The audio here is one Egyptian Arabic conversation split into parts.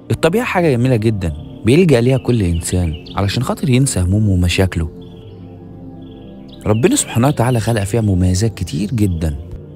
الطبيعة حاجة جميلة جدا بيلجأ ليها كل إنسان علشان خاطر ينسى همومه ومشاكله ربنا سبحانه وتعالى خلق فيها مميزات كتير جدا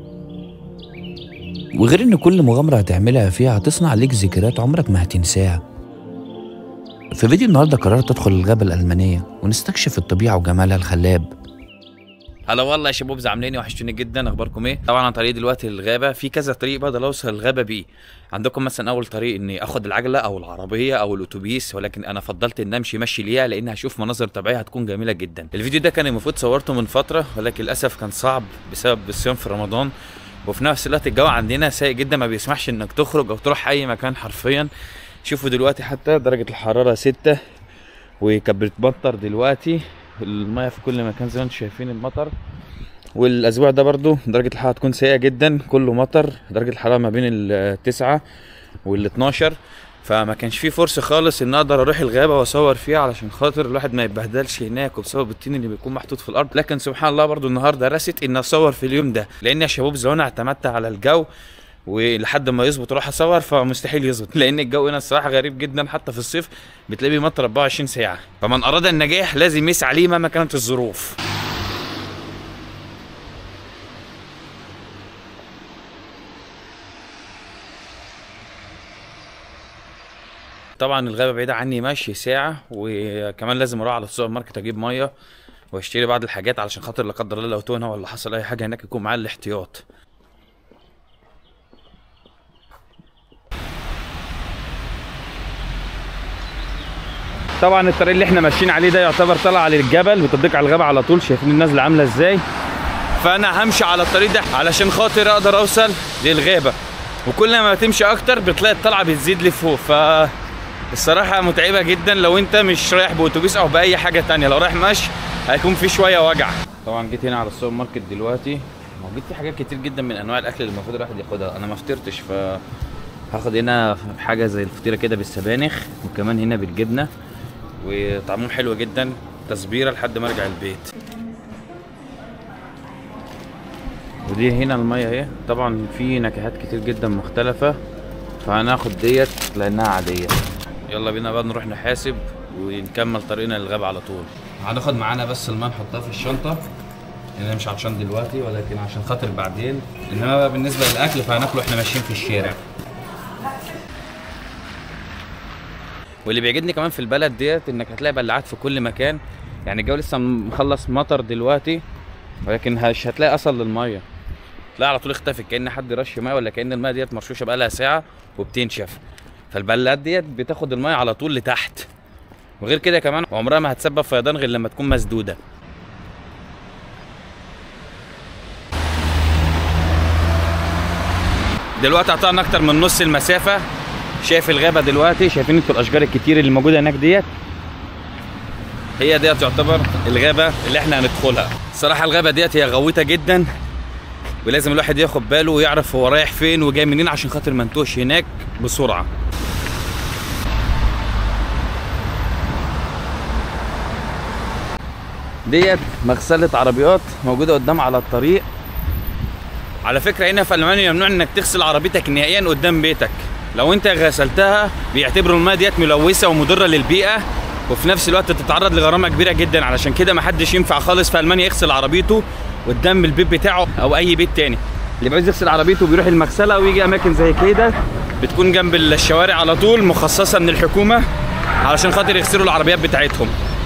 وغير إن كل مغامرة هتعملها فيها هتصنع ليك ذكريات عمرك ما هتنساها في فيديو النهاردة قررت أدخل الغابة الألمانية ونستكشف الطبيعة وجمالها الخلاب هلا والله يا شباب عاملين إيه؟ وحشتوني جدا اخباركم ايه طبعا عن طريق دلوقتي الغابه في كذا طريق بقدر اوصل الغابه بيه عندكم مثلا اول طريق اني اخد العجله او العربيه او الاتوبيس ولكن انا فضلت ان امشي مشي ليها لان هشوف مناظر طبيعيه هتكون جميله جدا الفيديو ده كان المفروض صورته من فتره ولكن للاسف كان صعب بسبب الصيام في رمضان وفي نفس الوقت الجو عندنا سيء جدا ما بيسمحش انك تخرج او تروح اي مكان حرفيا شوفوا دلوقتي حتى درجه الحراره 6 وكانت بتمطر دلوقتي الميه في كل مكان زي ما انتم شايفين المطر والاسبوع ده برضو درجه الحراره هتكون سيئه جدا كله مطر درجه الحراره ما بين التسعة وال 12 فما كانش في فرصه خالص ان اقدر اروح الغابه واصور فيها علشان خاطر الواحد ما يتبهدلش هناك وبسبب الطين اللي بيكون محطوط في الارض لكن سبحان الله برضو النهارده رست ان اصور في اليوم ده لان يا شباب زمان اعتمدت على الجو ولحد ما يظبط اروح اصور فمستحيل يظبط لان الجو هنا الصراحه غريب جدا حتى في الصيف بتلاقيه بيمطر 24 ساعه فمن اراد النجاح لازم يسعى ليه مهما كانت الظروف طبعا الغابه بعيده عني ماشي ساعه وكمان لازم اروح على السوبر ماركت اجيب ميه واشتري بعض الحاجات علشان خاطر لا قدر الله لو تونه ولا حصل اي حاجه هناك يكون معايا الاحتياط طبعا الطريق اللي احنا ماشيين عليه ده يعتبر طالع للجبل بتطبيق على الغابه على طول شايفين النازله عامله ازاي فانا همشي على الطريق ده علشان خاطر اقدر اوصل للغابه وكل ما تمشي اكتر بتلاقي الطلعه بتزيد لفوق ف الصراحة متعبة جدا لو انت مش رايح بأتوبيس او بأي حاجة تانية لو رايح مشي هيكون في شوية وجع طبعا جيت هنا على السوبر ماركت دلوقتي موجود في حاجات كتير جدا من انواع الاكل اللي المفروض الواحد ياخدها انا ما فطرتش ف هاخد هنا حاجة زي الفطيرة كده بالسبانخ وكمان هنا بالجبنة وطعمهم حلو جدا تصبيرة لحد ما ارجع البيت ودي هنا المية اهي طبعا في نكهات كتير جدا مختلفة فهناخد ديت لانها عادية يلا بينا بقى نروح نحاسب ونكمل طريقنا للغابة على طول هناخد معانا بس الماء نحطها في الشنطة انا مش عشان دلوقتي ولكن عشان خاطر بعدين انما بقى بالنسبة للاكل فهناكله احنا ماشيين في الشارع واللي بيعجبني كمان في البلد ديت انك هتلاقي بلاعات في كل مكان يعني الجو لسه مخلص مطر دلوقتي ولكن مش هتلاقي اصل للميه تلاقي على طول اختفت كان حد رش ميه ولا كان الميه ديت مرشوشه بقالها ساعه وبتنشف فالبلات ديت بتاخد الميه على طول لتحت وغير كده كمان عمرها ما هتسبب فيضان غير لما تكون مسدوده دلوقتي قطعنا اكتر من نص المسافه شايف الغابه دلوقتي شايفين انتوا الاشجار الكتير اللي موجوده هناك ديت هي ديت تعتبر الغابه اللي احنا هندخلها الصراحه الغابه ديت هي غويطه جدا ولازم الواحد ياخد باله ويعرف هو رايح فين وجاي منين عشان خاطر ما نتوهش هناك بسرعه ديت مغسله عربيات موجوده قدام على الطريق على فكره هنا في المانيا ممنوع انك تغسل عربيتك نهائيا قدام بيتك لو انت غسلتها بيعتبروا الماء ديت ملوثه ومضره للبيئه وفي نفس الوقت تتعرض لغرامه كبيره جدا علشان كده ما حدش ينفع خالص في المانيا يغسل عربيته قدام البيت بتاعه او اي بيت تاني اللي عايز يغسل عربيته بيروح المغسله ويجي اماكن زي كده بتكون جنب الشوارع على طول مخصصه من الحكومه علشان خاطر يغسلوا العربيات بتاعتهم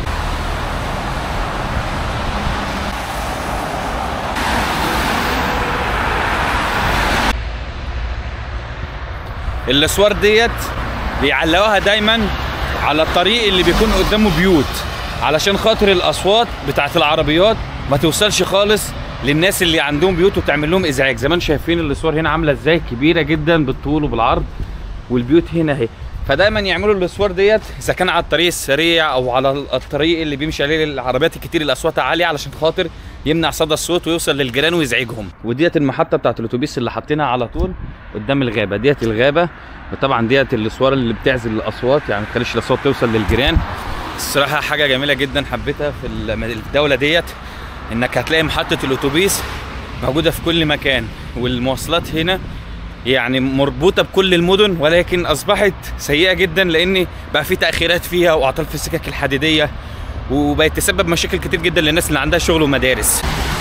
الاسوار ديت بيعلقوها دايما على الطريق اللي بيكون قدامه بيوت علشان خاطر الاصوات بتاعت العربيات ما توصلش خالص للناس اللي عندهم بيوت وتعمل لهم ازعاج زي ما انتم شايفين الاسوار هنا عامله ازاي كبيره جدا بالطول وبالعرض والبيوت هنا اهي فدايما يعملوا الاسوار ديت اذا كان على الطريق السريع او على الطريق اللي بيمشي عليه العربيات الكتير اللي اصواتها عاليه علشان خاطر يمنع صدى الصوت ويوصل للجيران ويزعجهم وديت المحطه بتاعت الاتوبيس اللي حاطينها على طول قدام الغابه ديت الغابه وطبعا ديت الاسوار اللي بتعزل الاصوات يعني ما تخليش الاصوات توصل للجيران الصراحه حاجه جميله جدا حبيتها في الدوله ديت انك هتلاقي محطه الاتوبيس موجوده في كل مكان والمواصلات هنا يعني مربوطه بكل المدن ولكن اصبحت سيئه جدا لان بقى في تاخيرات فيها واعطال في السكك الحديديه وبقت تسبب مشاكل كتير جدا للناس اللي عندها شغل ومدارس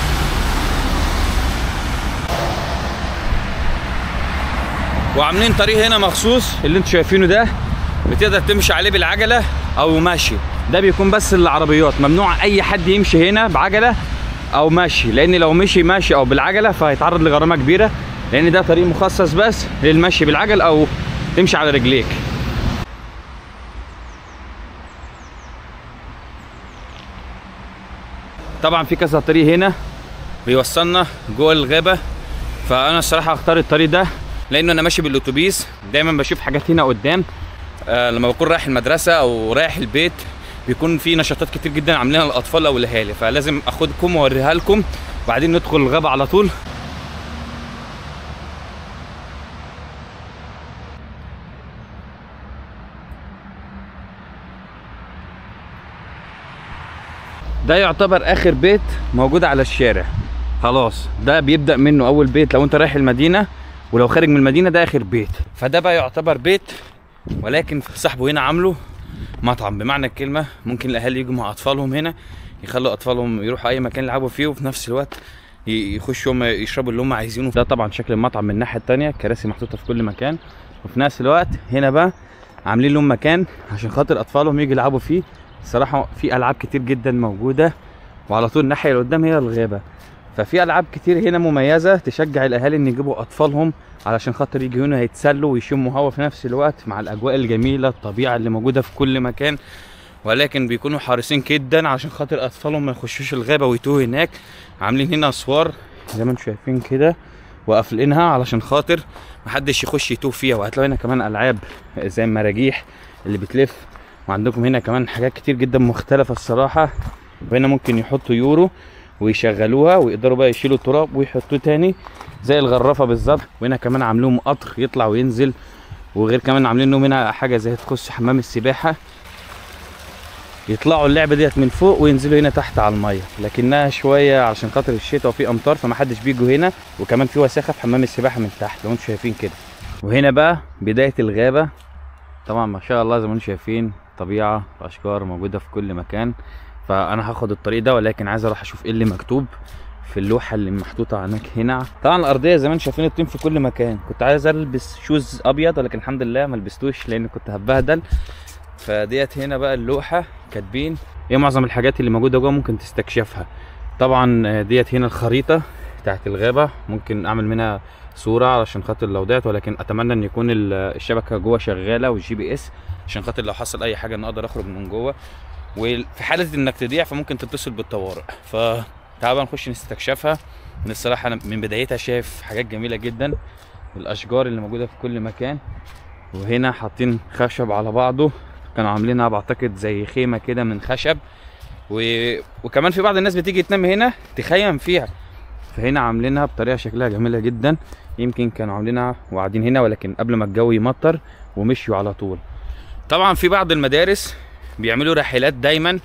وعاملين طريق هنا مخصوص اللي انتوا شايفينه ده بتقدر تمشي عليه بالعجله او ماشي ده بيكون بس للعربيات ممنوع اي حد يمشي هنا بعجله او ماشي لان لو مشي ماشي او بالعجله فهيتعرض لغرامه كبيره لان ده طريق مخصص بس للمشي بالعجل او تمشي على رجليك طبعا في كذا طريق هنا بيوصلنا جوه الغابه فانا الصراحه هختار الطريق ده لانه انا ماشي بالاتوبيس دايما بشوف حاجات هنا قدام آه لما بكون رايح المدرسه او رايح البيت بيكون في نشاطات كتير جدا عاملينها للاطفال او الاهالي فلازم اخدكم واوريها لكم وبعدين ندخل الغابه على طول ده يعتبر اخر بيت موجود على الشارع خلاص ده بيبدا منه اول بيت لو انت رايح المدينه ولو خارج من المدينه ده اخر بيت فده بقى يعتبر بيت ولكن صاحبه هنا عامله مطعم بمعنى الكلمه ممكن الاهالي يجوا مع اطفالهم هنا يخلوا اطفالهم يروحوا اي مكان يلعبوا فيه وفي نفس الوقت ي- يخشوا هم يشربوا اللي هم عايزينه ده طبعا شكل المطعم من الناحيه التانية كراسي محطوطه في كل مكان وفي نفس الوقت هنا بقى عاملين لهم مكان عشان خاطر اطفالهم يجوا يلعبوا فيه الصراحه في العاب كتير جدا موجوده وعلى طول الناحيه اللي قدام هي الغابه ففي العاب كتير هنا مميزه تشجع الاهالي ان يجيبوا اطفالهم علشان خاطر يجوا هنا يتسلوا ويشموا هوا في نفس الوقت مع الاجواء الجميله الطبيعه اللي موجوده في كل مكان ولكن بيكونوا حريصين جدا عشان خاطر اطفالهم ما يخشوش الغابه ويتوهوا هناك عاملين هنا اسوار زي ما انتم شايفين كده وقافلينها علشان خاطر محدش يخش يتوه فيها وهتلاقوا هنا كمان العاب زي المراجيح اللي بتلف وعندكم هنا كمان حاجات كتير جدا مختلفه الصراحه وهنا ممكن يحطوا يورو ويشغلوها ويقدروا بقى يشيلوا التراب ويحطوه تاني زي الغرافه بالظبط وهنا كمان عاملين قطر يطلع وينزل وغير كمان عاملين لهم هنا حاجه زي تخش حمام السباحه يطلعوا اللعبه ديت من فوق وينزلوا هنا تحت على الميه لكنها شويه عشان خاطر الشتاء وفي امطار فمحدش بيجوا هنا وكمان في وساخه في حمام السباحه من تحت لو انتم شايفين كده وهنا بقى بدايه الغابه طبعا ما شاء الله زي ما انتم شايفين طبيعه واشجار موجوده في كل مكان فانا هاخد الطريق ده ولكن عايز اروح اشوف ايه اللي مكتوب في اللوحه اللي محطوطه هناك هنا طبعا الارضيه زي ما انتم شايفين الطين في كل مكان كنت عايز البس شوز ابيض ولكن الحمد لله ما لبستوش لان كنت هبهدل فديت هنا بقى اللوحه كاتبين ايه معظم الحاجات اللي موجوده جوه ممكن تستكشفها طبعا آه، ديت هنا الخريطه بتاعت الغابه ممكن اعمل منها صوره علشان خاطر لو ضعت ولكن اتمنى ان يكون ال- الشبكه جوه شغاله والجي بي اس عشان خاطر لو حصل اي حاجه ان اقدر اخرج من جوه وفي حاله انك تضيع فممكن تتصل بالطوارئ فتعالوا بقى نخش نستكشفها من الصراحه انا من بدايتها شايف حاجات جميله جدا الاشجار اللي موجوده في كل مكان وهنا حاطين خشب على بعضه كانوا عاملينها بعتقد زي خيمه كده من خشب و... وكمان في بعض الناس بتيجي تنام هنا تخيم فيها فهنا عاملينها بطريقه شكلها جميله جدا يمكن كانوا عاملينها وقاعدين هنا ولكن قبل ما الجو يمطر ومشيوا على طول طبعا في بعض المدارس بيعملوا رحلات دايما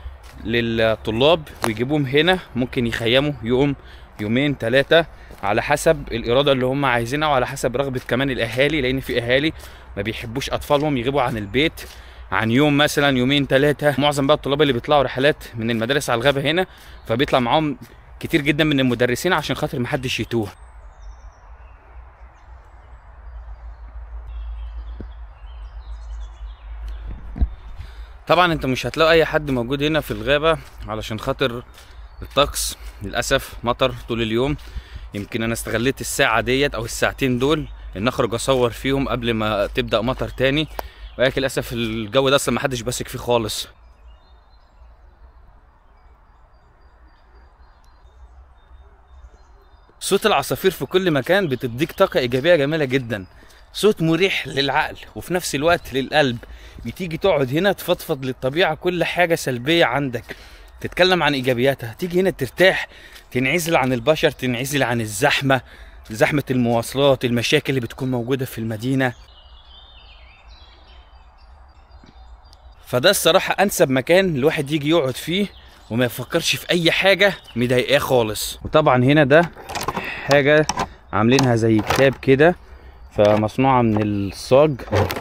للطلاب ويجيبوهم هنا ممكن يخيموا يوم يومين ثلاثة على حسب الإرادة اللي هم عايزينها وعلى حسب رغبة كمان الأهالي لأن في أهالي ما بيحبوش أطفالهم يغيبوا عن البيت عن يوم مثلا يومين ثلاثة معظم بقى الطلاب اللي بيطلعوا رحلات من المدارس على الغابة هنا فبيطلع معاهم كتير جدا من المدرسين عشان خاطر محدش يتوه طبعا انت مش هتلاقي اي حد موجود هنا في الغابة علشان خاطر الطقس للاسف مطر طول اليوم يمكن انا استغليت الساعة ديت او الساعتين دول ان اخرج اصور فيهم قبل ما تبدأ مطر تاني ولكن للاسف الجو ده اصلا محدش ماسك فيه خالص صوت العصافير في كل مكان بتديك طاقة إيجابية جميلة جدا صوت مريح للعقل وفي نفس الوقت للقلب بتيجي تقعد هنا تفضفض للطبيعة كل حاجة سلبية عندك تتكلم عن إيجابياتها تيجي هنا ترتاح تنعزل عن البشر تنعزل عن الزحمة زحمة المواصلات المشاكل اللي بتكون موجودة في المدينة فده الصراحة أنسب مكان الواحد يجي يقعد فيه وما يفكرش في أي حاجة مضايقاه خالص وطبعا هنا ده حاجة عاملينها زي كتاب كده فمصنوعه من الصاج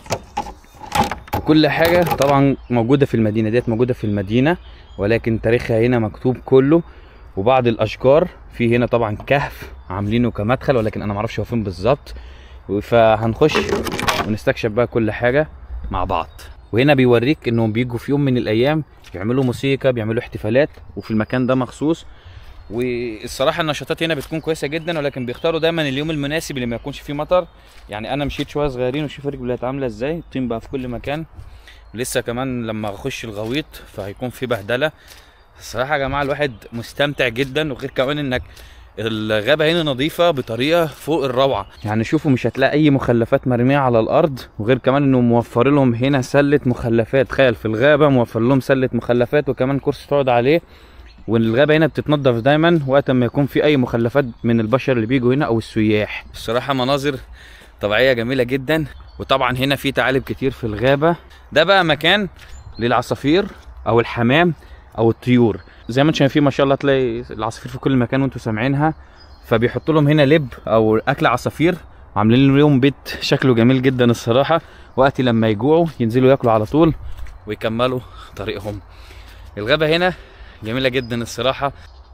وكل حاجه طبعا موجوده في المدينه ديت موجوده في المدينه ولكن تاريخها هنا مكتوب كله وبعض الاشجار في هنا طبعا كهف عاملينه كمدخل ولكن انا معرفش هو فين بالظبط فهنخش ونستكشف بقى كل حاجه مع بعض وهنا بيوريك انهم بيجوا في يوم من الايام يعملوا موسيقى بيعملوا احتفالات وفي المكان ده مخصوص والصراحه النشاطات هنا بتكون كويسه جدا ولكن بيختاروا دايما اليوم المناسب اللي ما يكونش فيه مطر يعني انا مشيت شويه صغيرين وشوف رجلي بقت عامله ازاي الطين بقى في كل مكان لسه كمان لما اخش الغويط فهيكون في بهدله الصراحه يا جماعه الواحد مستمتع جدا وغير كمان انك الغابة هنا نظيفة بطريقة فوق الروعة يعني شوفوا مش هتلاقي أي مخلفات مرمية على الأرض وغير كمان إنه موفر لهم هنا سلة مخلفات تخيل في الغابة موفر لهم سلة مخلفات وكمان كرسي تقعد عليه والغابة هنا بتتنضف دايما وقت ما يكون في أي مخلفات من البشر اللي بيجوا هنا أو السياح الصراحة مناظر طبيعية جميلة جدا وطبعا هنا في ثعالب كتير في الغابة ده بقى مكان للعصافير أو الحمام أو الطيور زي ما انتم شايفين ما شاء الله تلاقي العصافير في كل مكان وانتم سامعينها فبيحطوا لهم هنا لب او اكل عصافير وعاملين لهم بيت شكله جميل جدا الصراحه وقت لما يجوعوا ينزلوا ياكلوا على طول ويكملوا طريقهم الغابه هنا جميله جدا الصراحه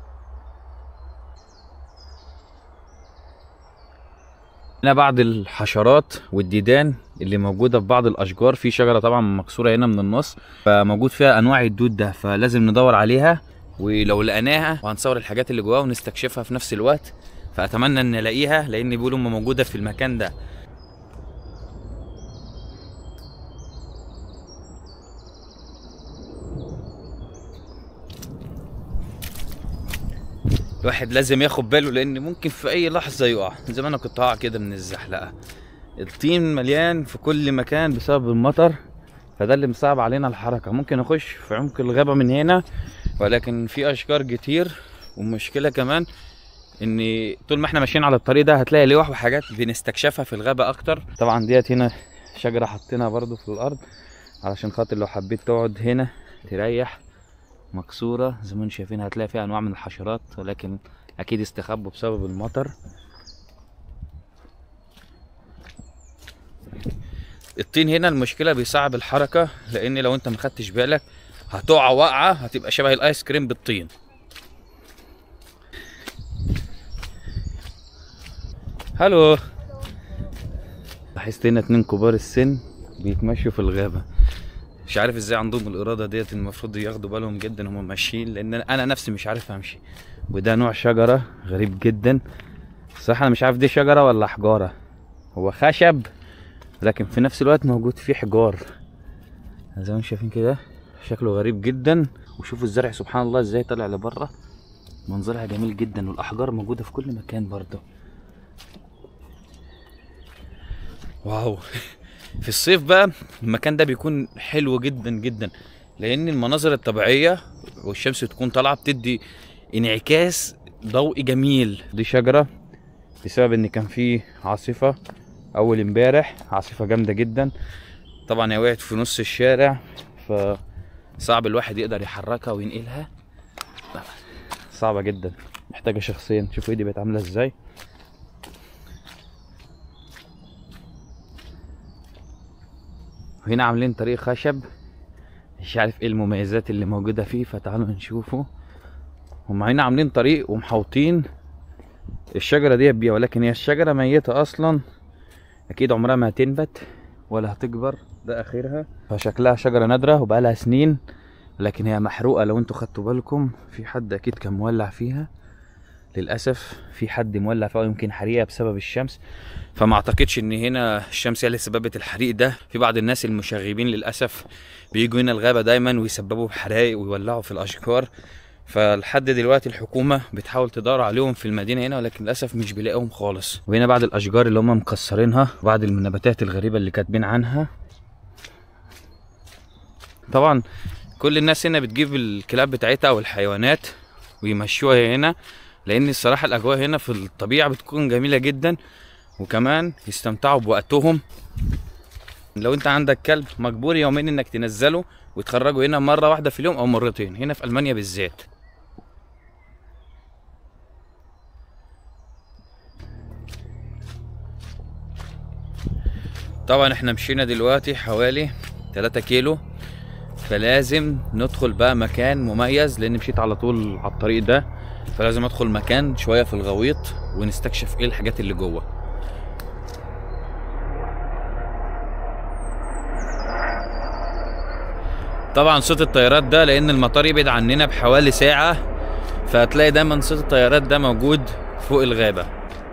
هنا بعض الحشرات والديدان اللي موجوده في بعض الاشجار في شجره طبعا مكسوره هنا من النص فموجود فيها انواع الدود ده فلازم ندور عليها ولو لقيناها وهنصور الحاجات اللي جواها ونستكشفها في نفس الوقت فاتمنى ان نلاقيها لان بيقولوا ما موجوده في المكان ده الواحد لازم ياخد باله لان ممكن في اي لحظه يقع زي ما انا كنت هقع كده من الزحلقه الطين مليان في كل مكان بسبب المطر فده اللي مصعب علينا الحركه ممكن اخش في عمق الغابه من هنا ولكن في اشجار كتير والمشكله كمان ان طول ما احنا ماشيين على الطريق ده هتلاقي لوح وحاجات بنستكشفها في الغابه اكتر طبعا ديت هنا شجره حاطينها برضو في الارض علشان خاطر لو حبيت تقعد هنا تريح مكسوره زي ما انتم شايفين هتلاقي فيها انواع من الحشرات ولكن اكيد استخبوا بسبب المطر الطين هنا المشكله بيصعب الحركه لان لو انت ما خدتش بالك هتقع وقعه هتبقى شبه الايس كريم بالطين هلو لاحظت هنا اتنين كبار السن بيتمشوا في الغابه مش عارف ازاي عندهم الاراده ديت المفروض ياخدوا بالهم جدا وهم ماشيين لان انا نفسي مش عارف امشي وده نوع شجره غريب جدا صح انا مش عارف دي شجره ولا حجاره هو خشب لكن في نفس الوقت موجود فيه حجار زي ما انتم شايفين كده شكله غريب جدا وشوفوا الزرع سبحان الله ازاي طالع لبره منظرها جميل جدا والاحجار موجوده في كل مكان برضه واو في الصيف بقى المكان ده بيكون حلو جدا جدا لان المناظر الطبيعيه والشمس تكون طالعه بتدي انعكاس ضوئي جميل دي شجره بسبب ان كان في عاصفه اول امبارح عاصفه جامده جدا طبعا هي وقعت في نص الشارع فصعب الواحد يقدر يحركها وينقلها صعبه جدا محتاجه شخصيا شوفوا ايدي بقت عامله ازاي هنا عاملين طريق خشب مش عارف ايه المميزات اللي موجوده فيه فتعالوا نشوفه هم هنا عاملين طريق ومحوطين الشجره دي بيها ولكن هي الشجره ميته اصلا اكيد عمرها ما هتنبت ولا هتكبر ده اخرها فشكلها شجره نادره وبقالها سنين لكن هي محروقه لو انتوا خدتوا بالكم في حد اكيد كان مولع فيها للاسف في حد مولع فيها يمكن حريقه بسبب الشمس فما اعتقدش ان هنا الشمس هي اللي سببت الحريق ده في بعض الناس المشاغبين للاسف بيجوا هنا الغابه دايما ويسببوا حرائق ويولعوا في الاشجار فلحد دلوقتي الحكومه بتحاول تدور عليهم في المدينه هنا ولكن للاسف مش بيلاقيهم خالص وهنا بعض الاشجار اللي هم مكسرينها وبعض النباتات الغريبه اللي كاتبين عنها طبعا كل الناس هنا بتجيب الكلاب بتاعتها او الحيوانات ويمشوها هنا لان الصراحه الاجواء هنا في الطبيعه بتكون جميله جدا وكمان يستمتعوا بوقتهم لو انت عندك كلب مجبور يومين انك تنزله وتخرجه هنا مره واحده في اليوم او مرتين هنا في المانيا بالذات طبعا احنا مشينا دلوقتي حوالي 3 كيلو فلازم ندخل بقى مكان مميز لان مشيت على طول على الطريق ده فلازم ادخل مكان شويه في الغويط ونستكشف ايه الحاجات اللي جوه طبعا صوت الطيارات ده لان المطار يبعد عننا بحوالي ساعه فهتلاقي دايما صوت الطيارات ده موجود فوق الغابه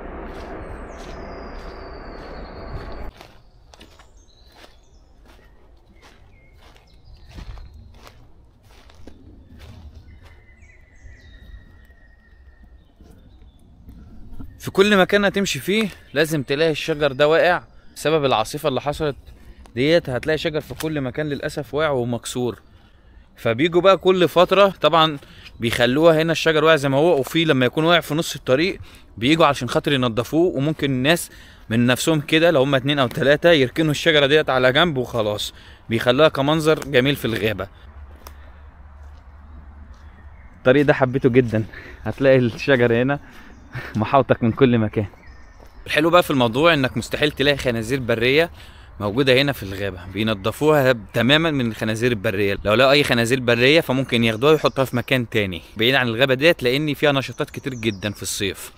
في كل مكان هتمشي فيه لازم تلاقي الشجر ده واقع بسبب العاصفة اللي حصلت ديت هتلاقي شجر في كل مكان للأسف واقع ومكسور فبيجوا بقى كل فترة طبعا بيخلوها هنا الشجر واقع زي ما هو وفي لما يكون واقع في نص الطريق بيجوا علشان خاطر ينضفوه وممكن الناس من نفسهم كده لو هم اتنين او تلاتة يركنوا الشجرة ديت على جنب وخلاص بيخلوها كمنظر جميل في الغابة الطريق ده حبيته جدا هتلاقي الشجر هنا محاوطك من كل مكان الحلو بقى في الموضوع انك مستحيل تلاقي خنازير بريه موجوده هنا في الغابه بينضفوها تماما من الخنازير البريه لو لقوا اي خنازير بريه فممكن ياخدوها ويحطوها في مكان تاني بعيد عن الغابه ديت لان فيها نشاطات كتير جدا في الصيف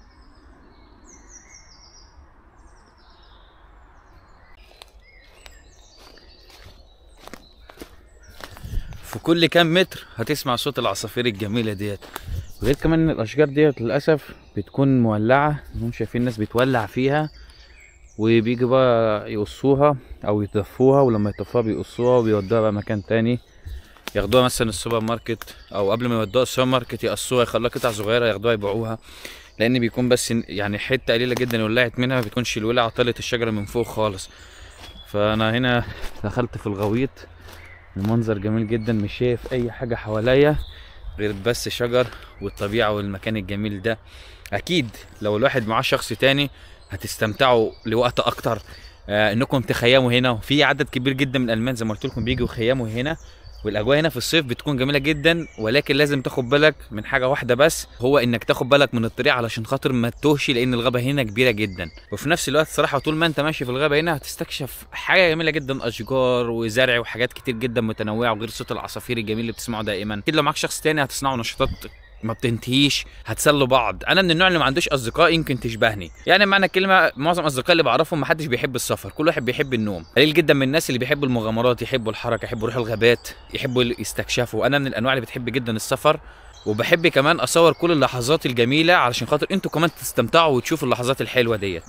في كل كام متر هتسمع صوت العصافير الجميله ديت غير كمان ان الاشجار ديت للاسف بتكون مولعه هم شايفين الناس بتولع فيها وبيجوا بقى يقصوها او يطفوها ولما يطفوها بيقصوها وبيودوها بقى مكان تاني ياخدوها مثلا السوبر ماركت او قبل ما يودوها السوبر ماركت يقصوها يخلوها قطع صغيره ياخدوها يبيعوها لان بيكون بس يعني حته قليله جدا ولعت منها ما بتكونش الولعه طلت الشجره من فوق خالص فانا هنا دخلت في الغويط المنظر جميل جدا مش شايف اي حاجه حواليا غير بس شجر والطبيعة والمكان الجميل ده أكيد لو الواحد معاه شخص تاني هتستمتعوا لوقت أكتر آه إنكم تخيموا هنا في عدد كبير جدا من الألمان زي ما قلت لكم بيجوا يخيموا هنا والاجواء هنا في الصيف بتكون جميله جدا ولكن لازم تاخد بالك من حاجه واحده بس هو انك تاخد بالك من الطريق علشان خاطر ما تتوهش لان الغابه هنا كبيره جدا وفي نفس الوقت صراحه طول ما انت ماشي في الغابه هنا هتستكشف حاجه جميله جدا اشجار وزرع وحاجات كتير جدا متنوعه وغير صوت العصافير الجميل اللي بتسمعه دائما اكيد لو معاك شخص تاني هتصنعوا نشاطات ما بتنتهيش هتسلوا بعض انا من النوع اللي ما عندوش اصدقاء يمكن تشبهني يعني معنى الكلمه معظم اصدقائي اللي بعرفهم ما حدش بيحب السفر كل واحد بيحب النوم قليل جدا من الناس اللي بيحبوا المغامرات يحبوا الحركه يحبوا يروحوا الغابات يحبوا يستكشفوا انا من الانواع اللي بتحب جدا السفر وبحب كمان اصور كل اللحظات الجميله علشان خاطر انتوا كمان تستمتعوا وتشوفوا اللحظات الحلوه ديت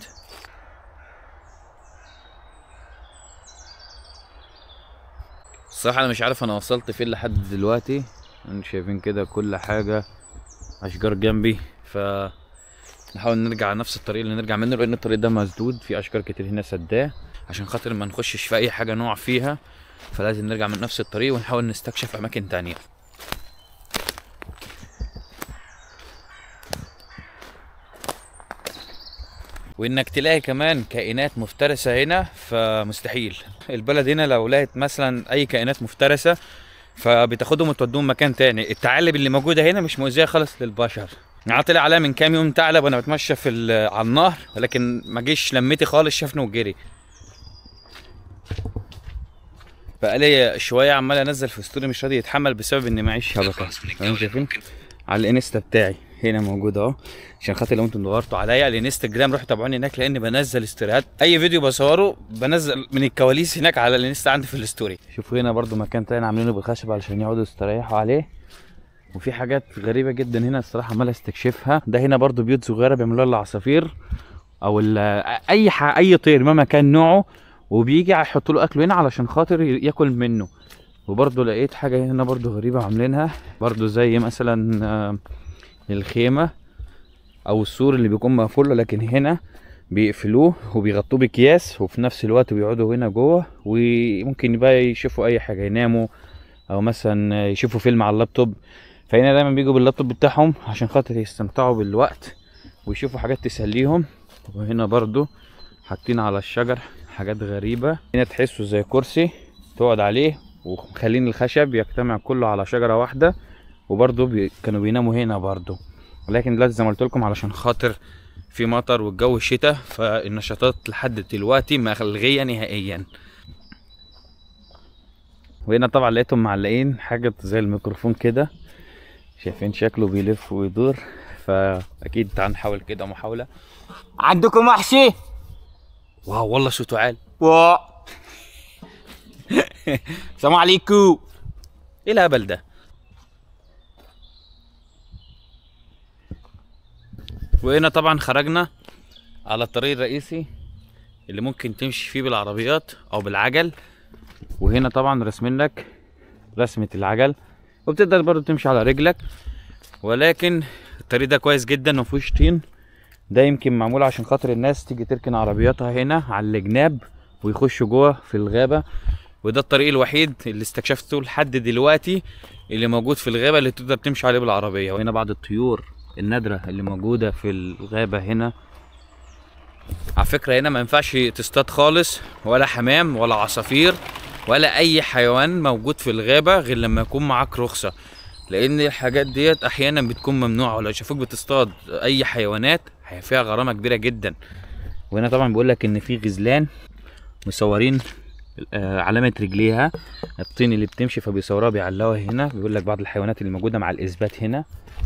الصراحه انا مش عارف انا وصلت فين لحد دلوقتي انتوا شايفين كده كل حاجه اشجار جنبي ف نحاول نرجع على نفس الطريق اللي نرجع منه لان الطريق ده مسدود في اشجار كتير هنا سداه عشان خاطر ما نخشش في اي حاجه نقع فيها فلازم نرجع من نفس الطريق ونحاول نستكشف اماكن تانية وانك تلاقي كمان كائنات مفترسه هنا فمستحيل البلد هنا لو لقيت مثلا اي كائنات مفترسه فبتاخدهم وتودوهم مكان تاني الثعالب اللي موجوده هنا مش مؤذيه خالص للبشر يعني طلع عليا من كام يوم ثعلب وانا بتمشى في ال- على النهر ولكن ما جيش لمتي خالص شافني وجري بقالي شويه عمال انزل في ستوري مش راضي يتحمل بسبب اني معيش شبكه تمام شايفين على الانستا بتاعي هنا موجود اهو عشان خاطر لو انتم دورتوا عليا الانستجرام روحوا تابعوني هناك لان بنزل استوريات اي فيديو بصوره بنزل من الكواليس هناك على الانستا عندي في الستوري شوفوا هنا برضو مكان تاني عاملينه بالخشب علشان يقعدوا يستريحوا عليه وفي حاجات غريبه جدا هنا الصراحه عمال استكشفها ده هنا برضو بيوت صغيره بيعملوها للعصافير او ال- اي ح... اي طير مهما كان نوعه وبيجي يحطوا له اكله هنا علشان خاطر ياكل منه وبرضه لقيت حاجه هنا برضه غريبه عاملينها برضه زي مثلا آه، الخيمه او السور اللي بيكون مقفول لكن هنا بيقفلوه وبيغطوه بأكياس وفي نفس الوقت بيقعدوا هنا جوه وممكن بقى يشوفوا اي حاجه يناموا او مثلا يشوفوا فيلم على اللابتوب فهنا دايما بيجوا باللابتوب بتاعهم عشان خاطر يستمتعوا بالوقت ويشوفوا حاجات تسليهم وهنا برضو حاطين على الشجر حاجات غريبة هنا تحسوا زي كرسي تقعد عليه ومخلين الخشب يجتمع كله على شجرة واحدة وبرضو بي... كانوا بيناموا هنا برضو ولكن دلوقتي زي ما قلت لكم علشان خاطر في مطر والجو شتاء فالنشاطات لحد دلوقتي ملغيه نهائيا وهنا طبعا لقيتهم معلقين حاجه زي الميكروفون كده شايفين شكله بيلف ويدور فاكيد تعال نحاول كده محاوله عندكم محشي واو والله صوته عالي و السلام عليكم ايه الهبل ده وهنا طبعا خرجنا على الطريق الرئيسي اللي ممكن تمشي فيه بالعربيات او بالعجل وهنا طبعا رسمين لك رسمة العجل وبتقدر برضو تمشي على رجلك ولكن الطريق ده كويس جدا مفيهوش طين ده يمكن معمول عشان خاطر الناس تيجي تركن عربياتها هنا على الجناب ويخشوا جوه في الغابة وده الطريق الوحيد اللي استكشفته لحد دلوقتي اللي موجود في الغابة اللي تقدر تمشي عليه بالعربية وهنا بعض الطيور النادرة اللي موجودة في الغابة هنا على فكرة هنا ما ينفعش تصطاد خالص ولا حمام ولا عصافير ولا أي حيوان موجود في الغابة غير لما يكون معاك رخصة لأن الحاجات ديت أحيانا بتكون ممنوعة ولو شافوك بتصطاد أي حيوانات هي فيها غرامة كبيرة جدا وهنا طبعا بيقول لك إن في غزلان مصورين آه، علامة رجليها الطين اللي بتمشي فبيصوروها بيعلقوها هنا بيقول لك بعض الحيوانات اللي موجودة مع الإثبات هنا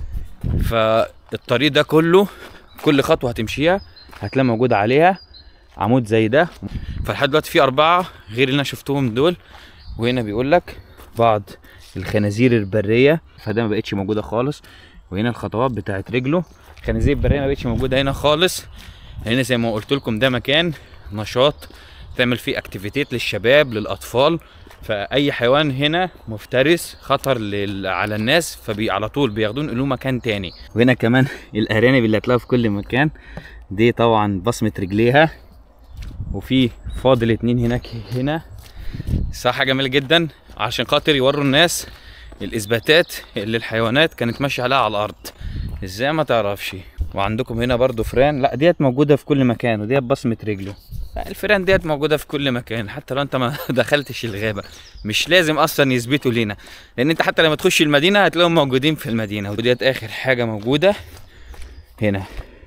فالطريق ده كله كل خطوة هتمشيها هتلاقي موجود عليها عمود زي ده فلحد دلوقتي في أربعة غير اللي أنا شفتهم دول وهنا بيقول لك بعض الخنازير البرية فده ما بقتش موجودة خالص وهنا الخطوات بتاعت رجله الخنازير البرية ما بقتش موجودة هنا خالص هنا زي ما قلت لكم ده مكان نشاط تعمل فيه اكتيفيتيت للشباب للاطفال فاي حيوان هنا مفترس خطر لل... على الناس فبي على طول بياخدون له مكان تاني وهنا كمان الارانب اللي هتلاقوها في كل مكان دي طبعا بصمة رجليها وفي فاضل اتنين هناك هنا صراحة جميل جدا عشان خاطر يوروا الناس الاثباتات اللي الحيوانات كانت ماشية عليها على الارض ازاي ما تعرفش وعندكم هنا برضو فران لا ديت موجودة في كل مكان وديت بصمة رجله لا الفيران ديت موجوده في كل مكان حتى لو انت ما دخلتش الغابه مش لازم اصلا يثبتوا لينا لان انت حتى لما تخش المدينه هتلاقيهم موجودين في المدينه وديت اخر حاجه موجوده هنا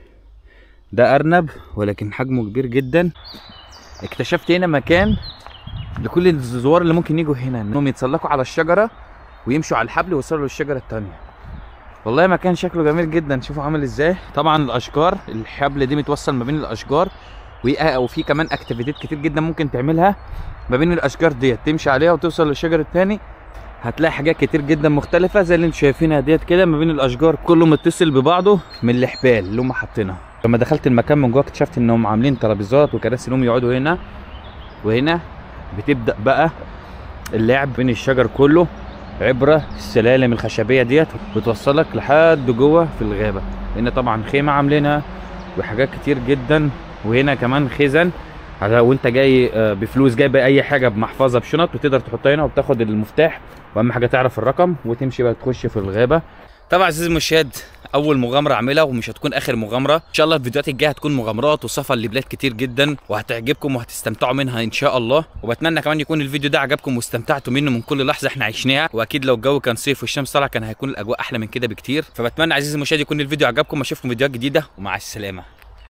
ده ارنب ولكن حجمه كبير جدا اكتشفت هنا مكان لكل الزوار اللي ممكن يجوا هنا انهم يتسلقوا على الشجره ويمشوا على الحبل ويوصلوا للشجره التانيه والله مكان شكله جميل جدا شوفوا عامل ازاي طبعا الاشجار الحبل دي متوصل ما بين الاشجار وي- وفي كمان اكتيفيتيات كتير جدا ممكن تعملها ما بين الاشجار ديت تمشي عليها وتوصل للشجر التاني هتلاقي حاجات كتير جدا مختلفة زي اللي انتوا شايفينها ديت كده ما بين الاشجار كله متصل ببعضه من الحبال اللي هم حاطينها لما دخلت المكان من جوه اكتشفت انهم عاملين ترابيزات وكراسي انهم يقعدوا هنا وهنا بتبدا بقى اللعب بين الشجر كله عبره السلالم الخشبيه ديت بتوصلك لحد جوه في الغابه هنا طبعا خيمه عاملينها وحاجات كتير جدا وهنا كمان خزن على- وانت جاي آه، بفلوس جايب اي حاجه بمحفظه بشنط وتقدر تحطها هنا وبتاخد المفتاح واهم حاجه تعرف الرقم وتمشي بقى تخش في الغابه طبعا عزيزي المشاهد اول مغامره اعملها ومش هتكون اخر مغامره ان شاء الله الفيديوهات الجايه هتكون مغامرات وسفر لبلاد كتير جدا وهتعجبكم وهتستمتعوا منها ان شاء الله وبتمنى كمان يكون الفيديو ده عجبكم واستمتعتوا منه من كل لحظه احنا عشناها واكيد لو الجو كان صيف والشمس طالعه كان هيكون الاجواء احلى من كده بكتير فبتمنى عزيزي المشاهد يكون الفيديو عجبكم اشوفكم فيديوهات جديده ومع السلامه